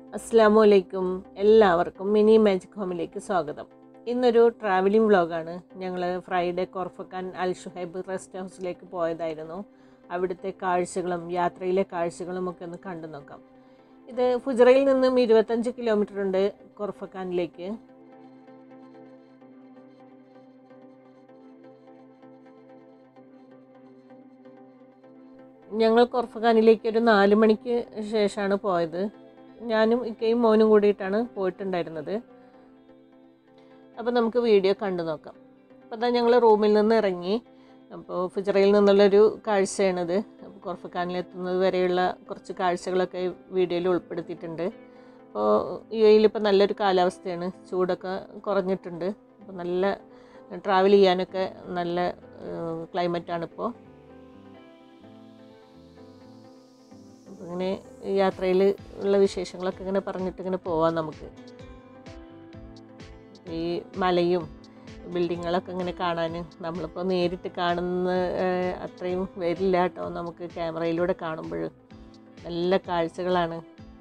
അസ്സാമു അലൈക്കും എല്ലാവർക്കും mini magic ഹോമിലേക്ക് സ്വാഗതം ഇന്നൊരു ട്രാവലിംഗ് വ്ളോഗാണ് ഞങ്ങൾ Friday Khorfakkan Al Shuhaib rest ഹൗസിലേക്ക് പോയതായിരുന്നു അവിടുത്തെ കാഴ്ചകളും യാത്രയിലെ കാഴ്ചകളും ഒക്കെ ഒന്ന് കണ്ടു നോക്കാം ഇത് ഫുജറയിൽ നിന്നും ഇരുപത്തഞ്ച് കിലോമീറ്റർ ഉണ്ട് കോർഫക്കാനിലേക്ക് ഞങ്ങൾ കോർഫഖാനിലേക്ക് ഒരു നാല് മണിക്ക് ശേഷമാണ് പോയത് ഞാനും ഇക്കയും മോനും കൂടിയിട്ടാണ് പോയിട്ടുണ്ടായിരുന്നത് അപ്പോൾ നമുക്ക് വീഡിയോ കണ്ടു നോക്കാം അപ്പോൾ അതാ ഞങ്ങൾ റൂമിൽ നിന്ന് ഇറങ്ങി അപ്പോൾ ഫുജറയിൽ നിന്നുള്ളൊരു കാഴ്ചയാണിത് അപ്പോൾ കോർഫഖാനിലെത്തുന്നത് വരെയുള്ള കുറച്ച് കാഴ്ചകളൊക്കെ വീഡിയോയിൽ ഉൾപ്പെടുത്തിയിട്ടുണ്ട് അപ്പോൾ യു എയിൽ ഇപ്പോൾ നല്ലൊരു കാലാവസ്ഥയാണ് ചൂടൊക്കെ കുറഞ്ഞിട്ടുണ്ട് അപ്പോൾ നല്ല ട്രാവൽ ചെയ്യാനൊക്കെ നല്ല ക്ലൈമറ്റാണ് ഇപ്പോൾ അപ്പോൾ ഇങ്ങനെ യാത്രയിൽ ഉള്ള വിശേഷങ്ങളൊക്കെ ഇങ്ങനെ പറഞ്ഞിട്ട് ഇങ്ങനെ പോവാം നമുക്ക് ഈ മലയും ബിൽഡിങ്ങുകളൊക്കെ ഇങ്ങനെ കാണാൻ നമ്മളിപ്പോൾ നേരിട്ട് കാണുന്ന ഏഹ്, അത്രയും വരില്ല കേട്ടോ നമുക്ക് ക്യാമറയിലൂടെ കാണുമ്പോൾ നല്ല കാഴ്ചകളാണ്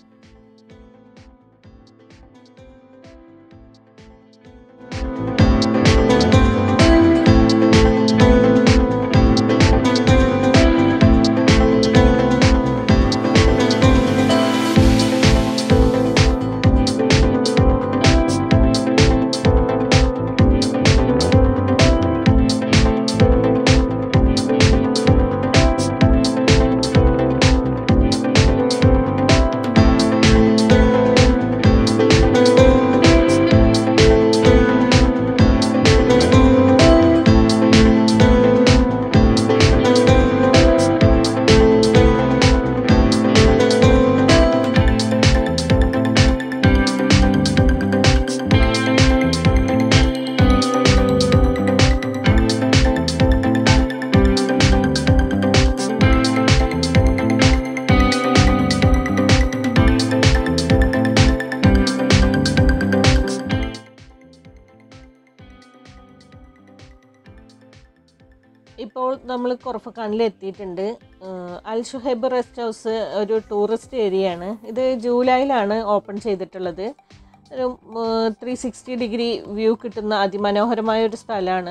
ഇപ്പോൾ നമ്മൾ കൊറഫക്കാനിൽ എത്തിയിട്ടുണ്ട് ഏഹ് അൽ ഷുഹൈബ് റെസ്റ്റ് ഹൗസ് ഒരു ടൂറിസ്റ്റ് ഏരിയ ആണ് ഇത് ജൂലൈയിലാണ് ഓപ്പൺ ചെയ്തിട്ടുള്ളത് ഒരു ത്രീ സിക്സ്റ്റി ഡിഗ്രി വ്യൂ കിട്ടുന്ന അതിമനോഹരമായ ഒരു സ്ഥലമാണ്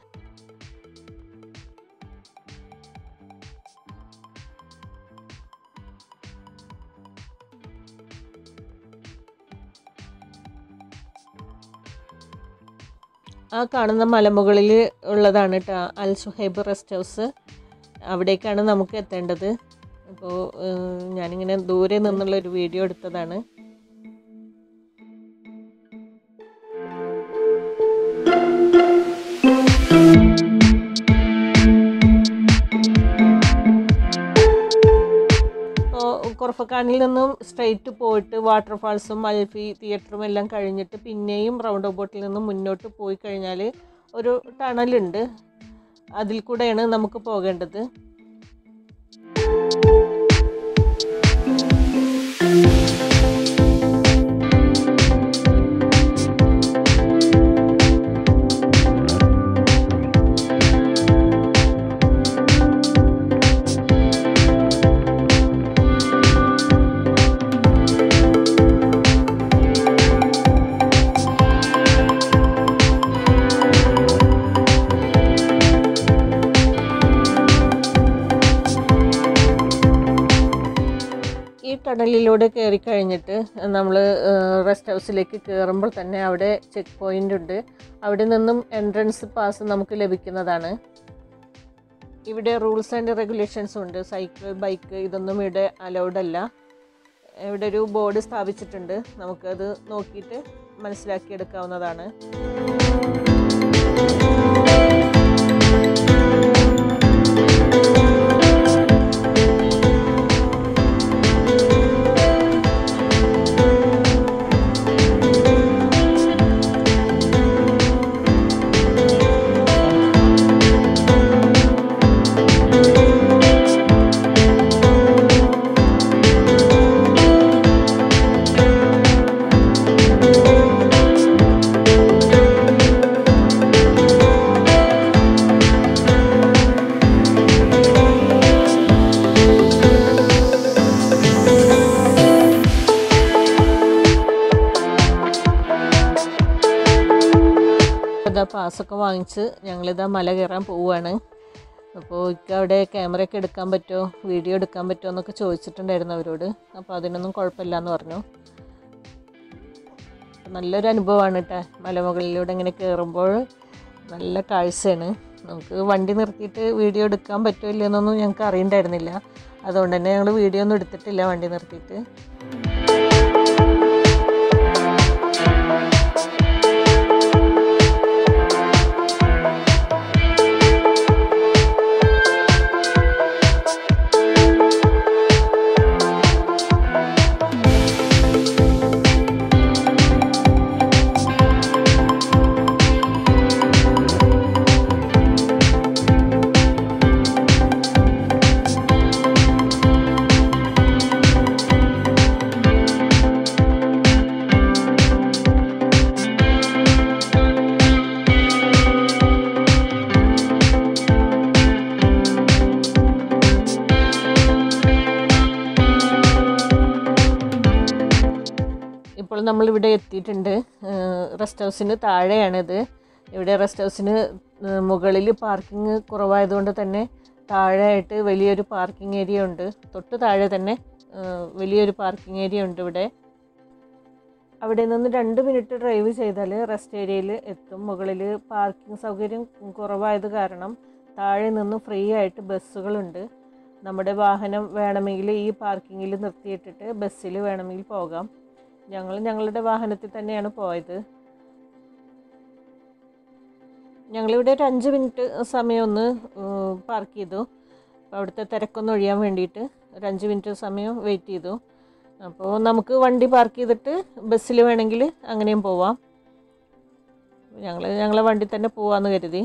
ആ കാണുന്ന മലമുകളിൽ ഉള്ളതാണ് കേട്ടോ അൽ സുഹൈബ് റെസ്റ്റ് ഹൗസ് അവിടേക്കാണ് നമുക്ക് എത്തേണ്ടത് അപ്പോൾ ഞാനിങ്ങനെ ദൂരെ നിന്നുള്ള ഒരു വീഡിയോ എടുത്തതാണ് ഇപ്പോൾ കൊറഫക്കാനിൽ നിന്നും സ്ട്രെയിറ്റ് പോയിട്ട് വാട്ടർഫാൾസും മൽഫി തിയേറ്ററും എല്ലാം കഴിഞ്ഞിട്ട് പിന്നെയും റൗണ്ട് ബോട്ടിൽ നിന്നും മുന്നോട്ട് പോയി കഴിഞ്ഞാൽ ഒരു ടണലുണ്ട് അതിൽ കൂടെയാണ് നമുക്ക് പോകേണ്ടത് ഈ ടണലിലൂടെ കയറി കഴിഞ്ഞിട്ട് നമ്മൾ റെസ്റ്റ് ഹൗസിലേക്ക് കയറുമ്പോൾ തന്നെ അവിടെ ചെക്ക് പോയിന്റ് ഉണ്ട് അവിടെ നിന്നും എൻട്രൻസ് പാസ് നമുക്ക് ലഭിക്കുന്നതാണ് ഇവിടെ റൂൾസ് ആൻഡ് റെഗുലേഷൻസും ഉണ്ട് സൈക്കിൾ ബൈക്ക് ഇതൊന്നും ഇവിടെ അലൗഡ് അല്ല ഇവിടെ ഒരു ബോർഡ് സ്ഥാപിച്ചിട്ടുണ്ട് നമുക്കത് നോക്കിയിട്ട് മനസ്സിലാക്കിയെടുക്കാവുന്നതാണ് പാസ്സൊക്കെ വാങ്ങിച്ച് ഞങ്ങളിതാ മല കയറാൻ പോവുകയാണ് അപ്പോൾ ഇക്ക അവിടെ ക്യാമറയൊക്കെ എടുക്കാൻ പറ്റുമോ വീഡിയോ എടുക്കാൻ പറ്റുമോ എന്നൊക്കെ ചോദിച്ചിട്ടുണ്ടായിരുന്നു അവരോട് അപ്പോൾ അതിനൊന്നും കുഴപ്പമില്ല എന്ന് പറഞ്ഞു നല്ലൊരു അനുഭവമാണ് കേട്ടോ മലമുകളിലൂടെ ഇങ്ങനെ കയറുമ്പോൾ നല്ല കാഴ്ചയാണ് നമുക്ക് വണ്ടി നിർത്തിയിട്ട് വീഡിയോ എടുക്കാൻ പറ്റുമോ ഇല്ലയെന്നൊന്നും ഞങ്ങൾക്ക് അറിയണ്ടായിരുന്നില്ല അതുകൊണ്ട് തന്നെ ഞങ്ങൾ വീഡിയോ ഒന്നും എടുത്തിട്ടില്ല വണ്ടി നിർത്തിയിട്ട് ഇപ്പോൾ നമ്മളിവിടെ എത്തിയിട്ടുണ്ട് റെസ്റ്റ് ഹൗസിന് താഴെയാണിത് ഇവിടെ റെസ്റ്റ് ഹൗസിന് മുകളിൽ പാർക്കിംഗ് കുറവായതുകൊണ്ട് തന്നെ താഴെയായിട്ട് വലിയൊരു പാർക്കിംഗ് ഏരിയ ഉണ്ട് തൊട്ട് താഴെ തന്നെ ആ, വലിയൊരു പാർക്കിംഗ് ഏരിയ ഉണ്ട് ഇവിടെ അവിടെ നിന്ന് രണ്ട് മിനിറ്റ് ഡ്രൈവ് ചെയ്താൽ റെസ്റ്റ് ഏരിയയിൽ എത്തും മുകളിൽ പാർക്കിംഗ് സൗകര്യം കുറവായത് കാരണം താഴെ നിന്ന് ഫ്രീ ആയിട്ട് ബസ്സുകളുണ്ട് നമ്മുടെ വാഹനം വേണമെങ്കിൽ ഈ പാർക്കിങ്ങിൽ നിർത്തിയിട്ടിട്ട് ബസ്സിൽ വേണമെങ്കിൽ പോകാം ഞങ്ങൾ ഞങ്ങളുടെ വാഹനത്തിൽ തന്നെയാണ് പോയത് ഞങ്ങളിവിടെ ഒരു അഞ്ച് മിനിറ്റ് സമയം ഒന്ന് പാർക്ക് ചെയ്തു അപ്പോൾ അവിടുത്തെ തിരക്കൊന്ന് ഒഴിയാൻ വേണ്ടിയിട്ട് ഒരു അഞ്ച് മിനിറ്റ് സമയം വെയിറ്റ് ചെയ്തു അപ്പോൾ നമുക്ക് വണ്ടി പാർക്ക് ചെയ്തിട്ട് ബസ്സിൽ വേണമെങ്കിൽ അങ്ങനെയും പോവാം ഞങ്ങൾ ഞങ്ങളെ വണ്ടി തന്നെ പോവാമെന്ന് കരുതി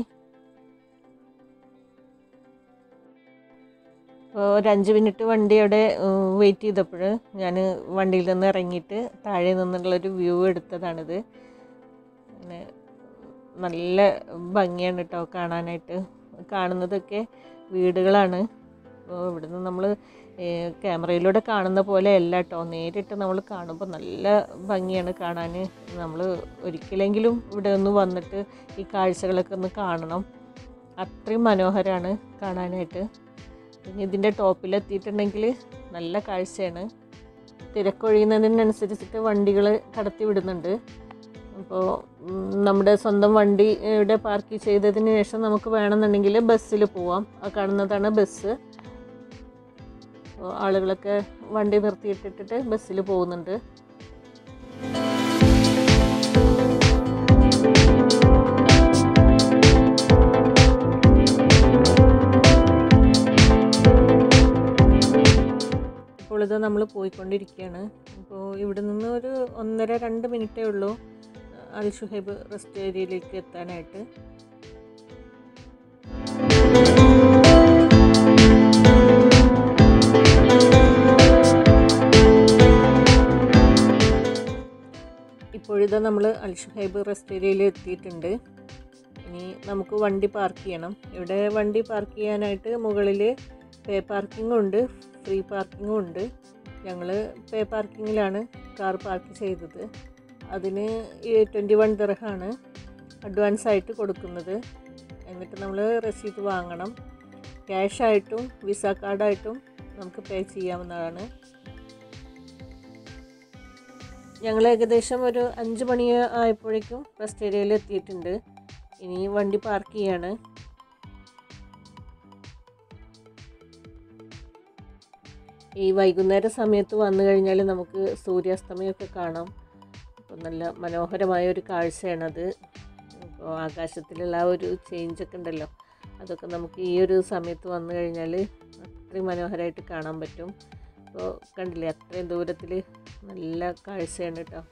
അപ്പോൾ ഒരു അഞ്ച് മിനിറ്റ് വണ്ടി അവിടെ വെയിറ്റ് ചെയ്തപ്പോൾ ഞാൻ വണ്ടിയിൽ നിന്ന് ഇറങ്ങിയിട്ട് താഴെ നിന്നുള്ളൊരു വ്യൂ എടുത്തതാണിത് അങ്ങനെ നല്ല ഭംഗിയാണ് കേട്ടോ കാണാനായിട്ട് കാണുന്നതൊക്കെ വീടുകളാണ് അപ്പോൾ ഇവിടുന്ന് നമ്മൾ ക്യാമറയിലൂടെ കാണുന്ന പോലെ അല്ല കേട്ടോ നേരിട്ട് നമ്മൾ കാണുമ്പോൾ നല്ല ഭംഗിയാണ് കാണാൻ നമ്മൾ ഒരിക്കലെങ്കിലും ഇവിടെ ഒന്ന് വന്നിട്ട് ഈ കാഴ്ചകളൊക്കെ ഒന്ന് കാണണം അത്രയും മനോഹരമാണ് കാണാനായിട്ട് പിന്നെ ഇതിൻ്റെ ടോപ്പിലെത്തിയിട്ടുണ്ടെങ്കിൽ നല്ല കാഴ്ചയാണ് തിരക്കൊഴിയുന്നതിനനുസരിച്ചിട്ട് വണ്ടികൾ കടത്തി വിടുന്നുണ്ട് അപ്പോൾ നമ്മുടെ സ്വന്തം വണ്ടി ഇവിടെ പാർക്ക് ചെയ്തതിന് ശേഷം നമുക്ക് വേണമെന്നുണ്ടെങ്കിൽ ബസ്സിൽ പോവാം ആ കാണുന്നതാണ് ബസ് അപ്പോൾ ആളുകളൊക്കെ വണ്ടി നിർത്തിയിട്ടിട്ട് ബസ്സിൽ പോകുന്നുണ്ട് ഇപ്പോൾ ഇത് നമ്മൾ പോയിക്കൊണ്ടിരിക്കുകയാണ് അപ്പോൾ ഇവിടെ നിന്ന് ഒരു ഒന്നര രണ്ട് മിനിറ്റേ ഉള്ളൂ അൽ ഷുഹൈബ് റെസ്റ്റ് ഏരിയയിലേക്ക് എത്താനായിട്ട് ഇപ്പോഴിതാ നമ്മൾ അൽ ഷുഹൈബ് റെസ്റ്റ് ഏരിയയിൽ എത്തിയിട്ടുണ്ട് ഇനി നമുക്ക് വണ്ടി പാർക്ക് ചെയ്യണം ഇവിടെ വണ്ടി പാർക്ക് ചെയ്യാനായിട്ട് മുകളിൽ പേ പാർക്കിങ്ങും ഉണ്ട് ഫ്രീ പാർക്കിങ്ങും ഉണ്ട് ഞങ്ങൾ പേ പാർക്കിങ്ങിലാണ് കാർ പാർക്ക് ചെയ്തത് അതിന് ട്വൻറ്റി വൺ ദിർഹാണ് അഡ്വാൻസ് ആയിട്ട് കൊടുക്കുന്നത് എന്നിട്ട് നമ്മൾ റെസീറ്റ് വാങ്ങണം ക്യാഷായിട്ടും വിസ കാർഡായിട്ടും നമുക്ക് പേ ചെയ്യാവുന്നതാണ് ഞങ്ങൾ ഏകദേശം ഒരു അഞ്ച് മണി ആയപ്പോഴേക്കും റെസ്റ്റ് ഏരിയയിൽ എത്തിയിട്ടുണ്ട് ഇനി വണ്ടി പാർക്ക് ചെയ്യാണ് ഈ വൈകുന്നേര സമയത്ത് വന്നു കഴിഞ്ഞാൽ നമുക്ക് സൂര്യാസ്തമയമൊക്കെ കാണാം അപ്പോൾ നല്ല മനോഹരമായ ഒരു കാഴ്ചയാണത് അപ്പോൾ ആകാശത്തിലുള്ള ആ ഒരു ചേഞ്ചൊക്കെ ഉണ്ടല്ലോ അതൊക്കെ നമുക്ക് ഈ ഒരു സമയത്ത് വന്നു കഴിഞ്ഞാൽ അത്രയും മനോഹരമായിട്ട് കാണാൻ പറ്റും അപ്പോൾ കണ്ടില്ലേ അത്രയും ദൂരത്തിൽ നല്ല കാഴ്ചയാണ് കേട്ടോ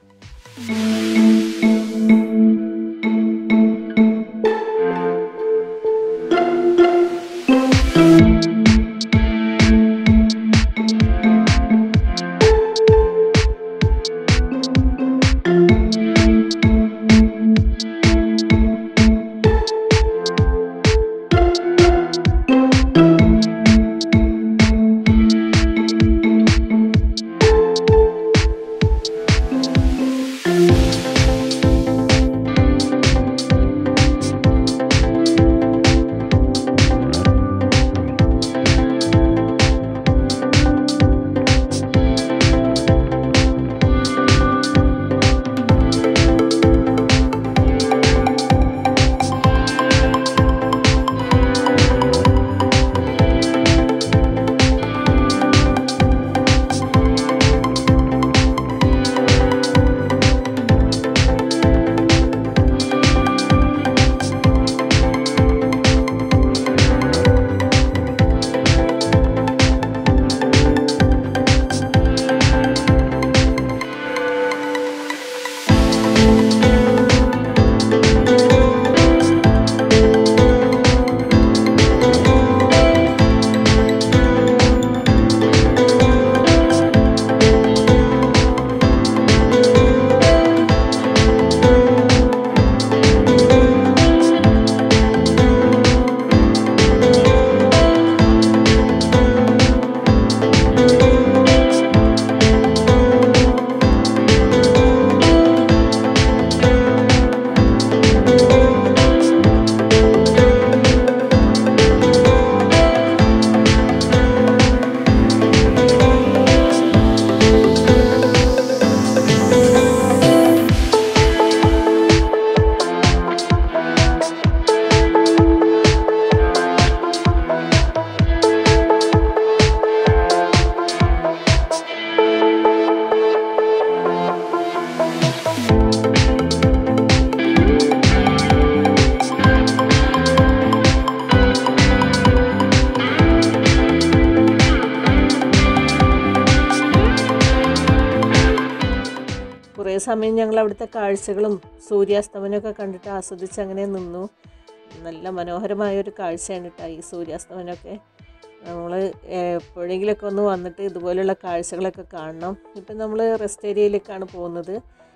കുറേ സമയം ഞങ്ങൾ അവിടുത്തെ കാഴ്ചകളും സൂര്യാസ്തമനമൊക്കെ കണ്ടിട്ട് ആസ്വദിച്ച് അങ്ങനെ നിന്നു നല്ല മനോഹരമായ ഒരു കാഴ്ചയാണ് കേട്ടോ ഈ സൂര്യാസ്തമനമൊക്കെ നമ്മൾ എപ്പോഴെങ്കിലുമൊക്കെ ഒന്ന് വന്നിട്ട് ഇതുപോലെയുള്ള കാഴ്ചകളൊക്കെ കാണണം ഇപ്പം നമ്മൾ റെസ്റ്റ് ഏരിയയിലേക്കാണ് പോകുന്നത്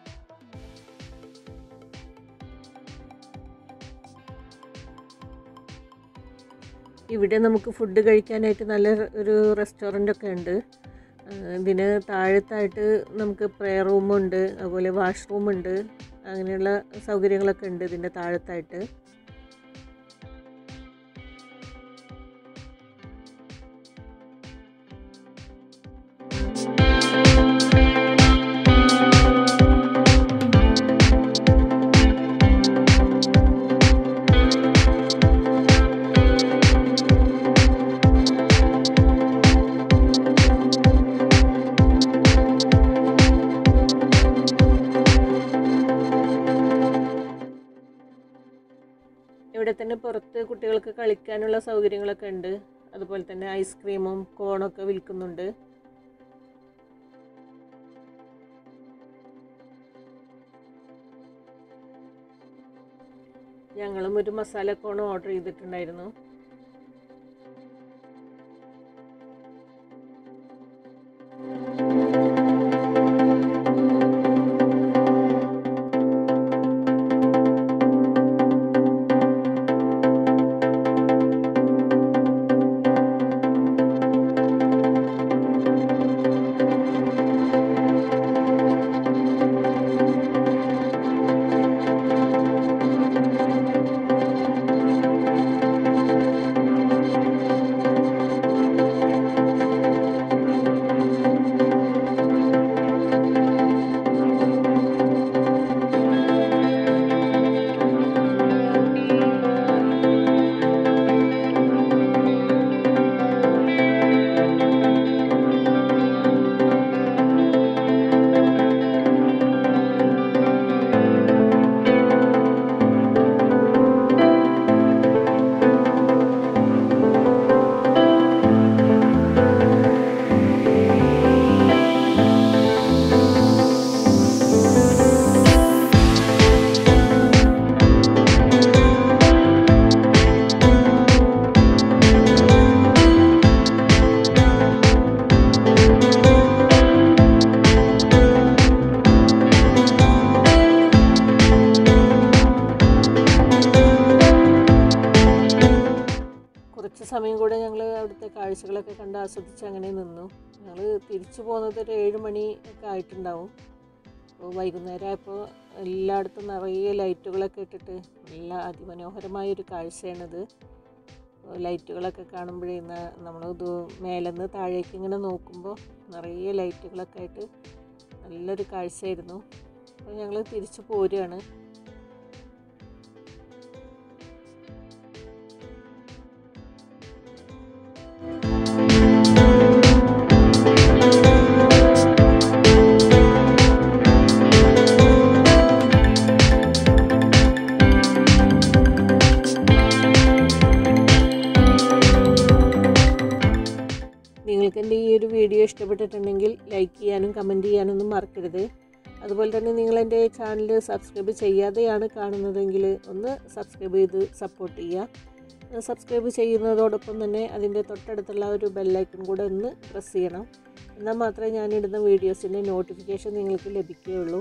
ഇവിടെ നമുക്ക് ഫുഡ് കഴിക്കാനായിട്ട് നല്ല ഒരു റെസ്റ്റോറൻ്റ് ഒക്കെ ഉണ്ട് ഇതിന് താഴത്തായിട്ട് നമുക്ക് പ്രെയർ റൂമുണ്ട് അതുപോലെ വാഷ്റൂം ഉണ്ട് അങ്ങനെയുള്ള സൗകര്യങ്ങളൊക്കെ ഉണ്ട് ഇതിൻ്റെ താഴത്തായിട്ട് ഇവിടെ തന്നെ പുറത്ത് കുട്ടികൾക്ക് കളിക്കാനുള്ള സൗകര്യങ്ങളൊക്കെ ഉണ്ട് അതുപോലെ തന്നെ ഐസ്ക്രീമും കോണൊക്കെ വിൽക്കുന്നുണ്ട് ഞങ്ങളും ഒരു മസാല കോൺ ഓർഡർ ചെയ്തിട്ടുണ്ടായിരുന്നു കുറച്ച് സമയം കൂടെ ഞങ്ങൾ അവിടുത്തെ കാഴ്ചകളൊക്കെ കണ്ട് ആസ്വദിച്ച് അങ്ങനെ നിന്നു ഞങ്ങൾ തിരിച്ചു പോകുന്നത് ഒരു ഏഴ് മണി ഒക്കെ ആയിട്ടുണ്ടാവും അപ്പോൾ വൈകുന്നേരം ആയപ്പോൾ എല്ലായിടത്തും നിറയെ ലൈറ്റുകളൊക്കെ ഇട്ടിട്ട് നല്ല അതിമനോഹരമായ ഒരു കാഴ്ചയാണിത് അപ്പോൾ ലൈറ്റുകളൊക്കെ കാണുമ്പോഴേ നമ്മൾ ഇത് മേലെന്ന് താഴേക്ക് ഇങ്ങനെ നോക്കുമ്പോൾ നിറയെ ലൈറ്റുകളൊക്കെ ആയിട്ട് നല്ലൊരു കാഴ്ചയായിരുന്നു അപ്പോൾ ഞങ്ങൾ തിരിച്ചു പോരുകയാണ് നിങ്ങൾക്ക് എൻ്റെ ഈ ഒരു വീഡിയോ ഇഷ്ടപ്പെട്ടിട്ടുണ്ടെങ്കിൽ ലൈക്ക് ചെയ്യാനും കമൻറ്റ് ചെയ്യാനൊന്നും മറക്കരുത് അതുപോലെ തന്നെ നിങ്ങൾ എൻ്റെ ചാനൽ സബ്സ്ക്രൈബ് ചെയ്യാതെയാണ് കാണുന്നതെങ്കിൽ ഒന്ന് സബ്സ്ക്രൈബ് ചെയ്ത് സപ്പോർട്ട് ചെയ്യുക സബ്സ്ക്രൈബ് ചെയ്യുന്നതോടൊപ്പം തന്നെ അതിൻ്റെ തൊട്ടടുത്തുള്ള ഒരു ബെല്ലൈക്കൺ കൂടെ ഒന്ന് പ്രസ് ചെയ്യണം എന്നാൽ മാത്രമേ ഞാനിടുന്ന വീഡിയോസിൻ്റെ നോട്ടിഫിക്കേഷൻ നിങ്ങൾക്ക് ലഭിക്കുകയുള്ളൂ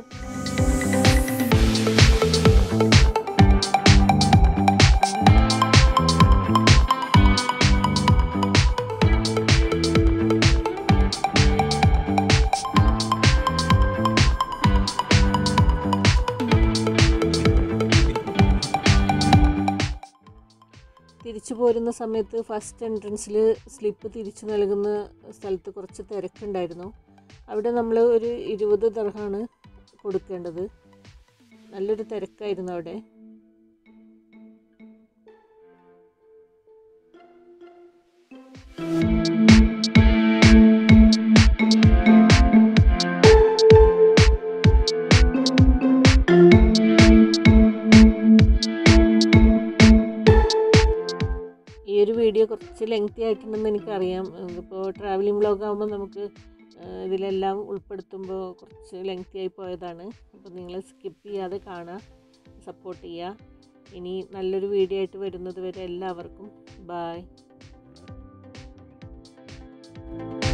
തിരിച്ചു പോരുന്ന സമയത്ത് ഫസ്റ്റ് എൻട്രൻസിൽ സ്ലിപ്പ് തിരിച്ചു നൽകുന്ന സ്ഥലത്ത് കുറച്ച് തിരക്കുണ്ടായിരുന്നു അവിടെ നമ്മൾ ഒരു ഇരുപത് ദർഹമാണ് കൊടുക്കേണ്ടത് നല്ലൊരു തിരക്കായിരുന്നു അവിടെ ഈ ഒരു വീഡിയോ കുറച്ച് ലെങ്തി ആയിട്ടുണ്ടെന്ന് എനിക്കറിയാം ഇതിപ്പോൾ ട്രാവലിംഗ് വ്ളോഗ് ആകുമ്പോൾ നമുക്ക് ഏഹ് ഇതിലെല്ലാം ഉൾപ്പെടുത്തുമ്പോൾ കുറച്ച് ലെങ്തി ആയി പോയതാണ് അപ്പോൾ നിങ്ങൾ സ്കിപ്പ് ചെയ്യാതെ കാണുക സപ്പോർട്ട് ചെയ്യുക ഇനി നല്ലൊരു വീഡിയോ ആയിട്ട് വരുന്നത് വരെ എല്ലാവർക്കും ബായ്